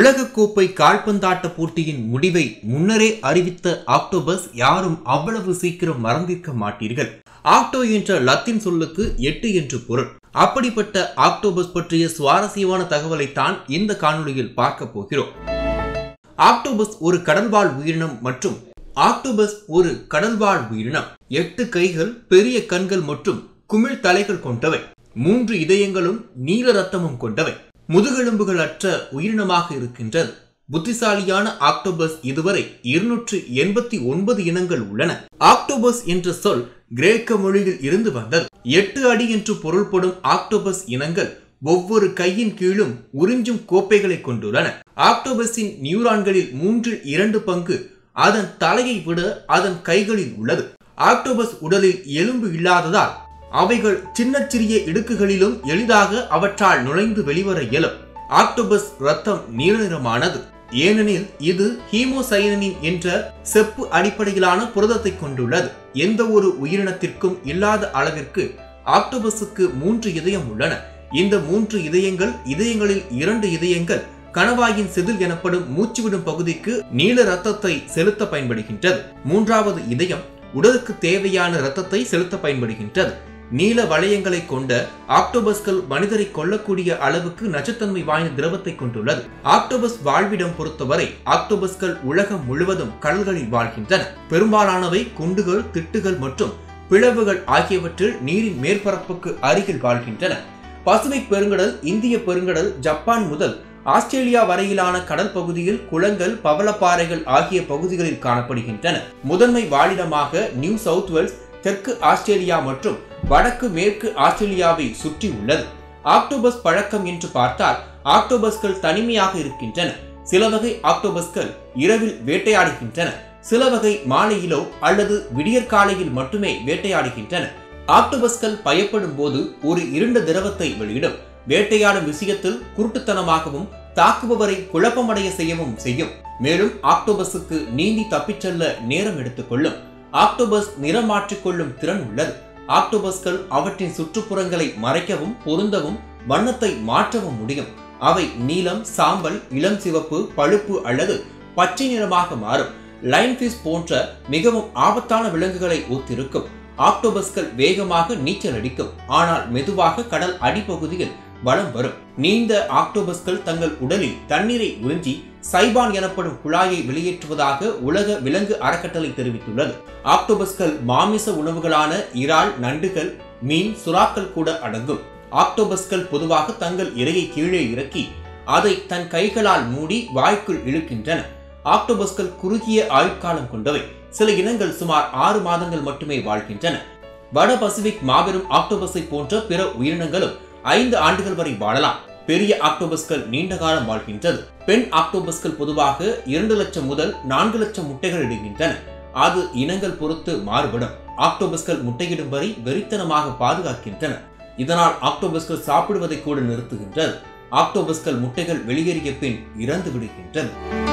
உலகக்கோப்பை கால்பந்தாட்ட போட்டியின் முடிவை முன்னரே அறிவித்த ஆக்டோபஸ் யாரும் அவ்வளவு சீக்கிரம் மறந்திருக்க மாட்டீர்கள் ஆக்டோ என்ற லத்தீன் சொல்லுக்கு எட்டு என்று பொருள் அப்படிப்பட்ட ஆக்டோபஸ் பற்றிய சுவாரஸ்யமான தகவலைத்தான் இந்த காணொளியில் பார்க்க போகிறோம் ஆக்டோபஸ் ஒரு கடல்வாழ் உயிரினம் மற்றும் ஆக்டோபஸ் ஒரு கடல்வாழ் உயிரினம் எட்டு கைகள் பெரிய கண்கள் மற்றும் குமிழ் தலைகள் கொண்டவை மூன்று இதயங்களும் நீல ரத்தமும் கொண்டவை முதுகெலும்புகள் அற்ற உயிரினமாக இருக்கின்றது புத்திசாலியான ஆக்டோபஸ் இதுவரை இருநூற்று எண்பத்தி ஒன்பது இனங்கள் உள்ளன ஆக்டோபஸ் என்ற சொல் கிரேக்க மொழியில் இருந்து வந்தது எட்டு அடி என்று பொருள்படும் ஆக்டோபஸ் இனங்கள் ஒவ்வொரு கையின் கீழும் உறிஞ்சும் கோப்பைகளை கொண்டுள்ளன ஆக்டோபஸின் நியூரான்களில் மூன்றில் இரண்டு பங்கு அதன் தலையை விட அதன் கைகளில் உள்ளது ஆக்டோபஸ் உடலில் எலும்பு இல்லாததால் அவைகள் சின்னச்சிறிய இடுக்குகளிலும் எளிதாக அவற்றால் நுழைந்து வெளிவர இயலும் ஆக்டோபஸ் ரத்தம் நீல நிறமானது ஏனெனில் இது ஹீமோசைனின் என்ற செப்பு அடிப்படையிலான புரதத்தை கொண்டுள்ளது எந்த ஒரு உயிரினத்திற்கும் இல்லாத அளவிற்கு ஆக்டோபஸுக்கு மூன்று இதயம் உள்ளன இந்த மூன்று இதயங்கள் இதயங்களில் இரண்டு இதயங்கள் கணவாயின் செதில் எனப்படும் மூச்சுவிடும் பகுதிக்கு நீல ரத்தத்தை செலுத்த பயன்படுகின்றது மூன்றாவது இதயம் உடலுக்கு தேவையான இரத்தத்தை செலுத்த பயன்படுகின்றது நீல வளையங்களை கொண்ட ஆக்டோபஸ்கள் மனிதரை கொல்லக்கூடிய அளவுக்கு நச்சுத்தன்மை வாய்ந்த திரவத்தை கொண்டுள்ளது ஆக்டோபஸ் வாழ்விடம் பொறுத்தவரை ஆக்டோபஸ்கள் உலகம் முழுவதும் கடல்களில் வாழ்கின்றன பெரும்பாலானவை குண்டுகள் திட்டுகள் மற்றும் பிளவுகள் ஆகியவற்றில் நீரின் மேற்பரப்புக்கு அருகில் வாழ்கின்றன பசிபிக் பெருங்கடல் இந்திய பெருங்கடல் ஜப்பான் முதல் ஆஸ்திரேலியா வரையிலான கடல் பகுதியில் குளங்கள் பவளப்பாறைகள் ஆகிய பகுதிகளில் காணப்படுகின்றன முதன்மை வாழிடமாக நியூ சவுத் வேல்ஸ் தெற்கு ஆஸ்திரேலியா மற்றும் வடக்கு மேற்கு ஆஸ்திரேலியாவை சுற்றி உள்ளது ஆக்டோபஸ் பழக்கம் என்று பார்த்தால் ஆக்டோபஸ்கள் தனிமையாக இருக்கின்றன சில வகை ஆக்டோபஸ்கள் இரவில் வேட்டையாடுகின்றன சில வகை மாலையிலோ அல்லது விடியற்காலையில் மட்டுமே வேட்டையாடுகின்றன ஆக்டோபஸ்கள் பயப்படும் போது ஒரு இருண்ட திரவத்தை வெளியிடும் வேட்டையாடும் விஷயத்தில் குருட்டுத்தனமாகவும் தாக்குபவரை குழப்பமடைய செய்யவும் செய்யும் மேலும் ஆக்டோபஸுக்கு நீந்தி தப்பிச் செல்ல நேரம் எடுத்துக்கொள்ளும் ஆக்டோபஸ் நிறம் மாற்றிக்கொள்ளும் திறன் உள்ளது ஆக்டோபஸ்கள் அவற்றின் சுற்றுப்புறங்களை மறைக்கவும் பொருந்தவும் வண்ணத்தை மாற்றவும் முடியும் அவை நீலம் சாம்பல் இளம் சிவப்பு பழுப்பு அல்லது பச்சை நிறமாக மாறும் லைன்ஃபிஷ் போன்ற மிகவும் ஆபத்தான விலங்குகளை ஒத்திருக்கும் ஆக்டோபஸ்கள் வேகமாக நீச்சல் அடிக்கும் ஆனால் மெதுவாக கடல் அடிப்பகுதியில் வலம் வரும் நீண்ட ஆக்டோபஸ்கள் தங்கள் உடலில் தண்ணீரை உறிஞ்சி சைபான் எனப்படும் குழாயை வெளியேற்றுவதாக உலக விலங்கு அறக்கட்டளை தெரிவித்துள்ளது ஆக்டோபஸ்கள் மாமிச உணவுகளான இறால் நண்டுகள் மீன் சுறாக்கள் கூட அடங்கும் ஆக்டோபஸ்கள் பொதுவாக தங்கள் இரையை கீழே இறக்கி அதை தன் கைகளால் மூடி வாய்க்குள் இழுக்கின்றன ஆக்டோபஸ்கள் குறுகிய ஆயுட்காலம் கொண்டவை சில இனங்கள் சுமார் ஆறு மாதங்கள் மட்டுமே வாழ்கின்றன வட பசிபிக் மாபெரும் ஆக்டோபஸை போன்ற பிற உயிரினங்களும் ஐந்து ஆண்டுகள் வரை வாழலாம் பெரிய ஆக்டோபஸ்கள் நீண்ட காலம் வாழ்கின்றது பெண் ஆக்டோபஸ்கள் பொதுவாக இரண்டு லட்சம் முதல் நான்கு லட்சம் முட்டைகள் இடுகின்றன அது இனங்கள் பொறுத்து மாறுபடும் ஆக்டோபஸ்கள் முட்டையிடும் வரை வெறித்தனமாக பாதுகாக்கின்றன இதனால் ஆக்டோபஸ்கள் சாப்பிடுவதை கூட நிறுத்துகின்றது ஆக்டோபஸ்கள் முட்டைகள் வெளியேறிய பின் இறந்து விடுகின்றன